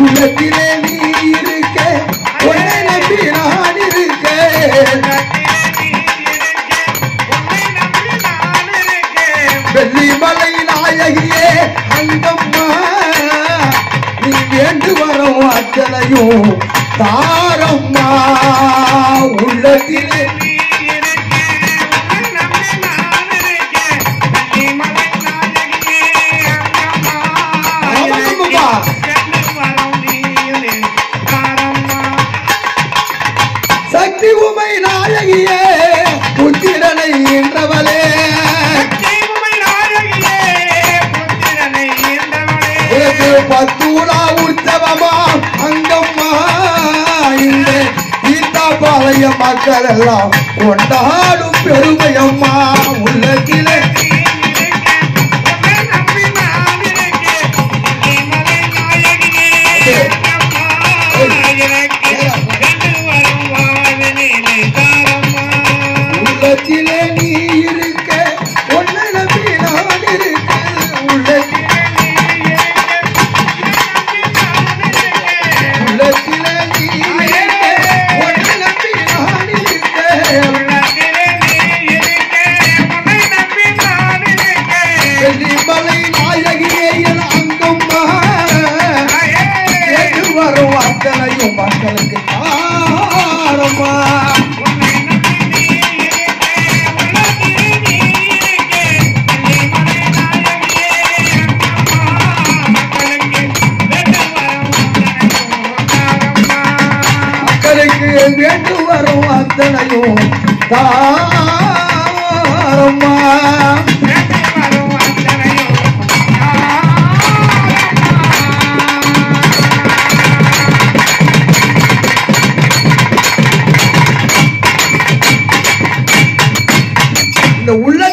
உள்ளத்திலே நீ இருக்க உன்னை நம்பி நான் இருக்க வெள்ளிமலை நாயகியே அங்கம்மா நீ வேண்டு வரும் அத்தனையும் தாரம்மா உள்ளத்திலே ஆமாங்கம்மா. சக்தி உமை நாயகியே புத்திரனை என்றவளே உனக்கு பத்தூரா உற்சவமா அங்கம்மா இந்த ஈத்தாப்பாளைய மக்கள் எல்லாம் கொண்டாடும் பெருமையம்மா உள்ளத்திலே உள்ளத்திலே நீ இருக்க உன்னை நம்பி நான் இருக்க உள்ளத்திலே உள்ளத்திலே நீ இருக்க உன்னை நம்பி நான் இருக்க வெள்ளிமலை நாயகியே என் அங்கம்மா கேட்டு வரும் அத்தனையும் மக்களுக்கு தாரம்மா மக்களுக்கு வேண்டு வரும் அத்தனையும் தாரம்மா இந்த உள்ள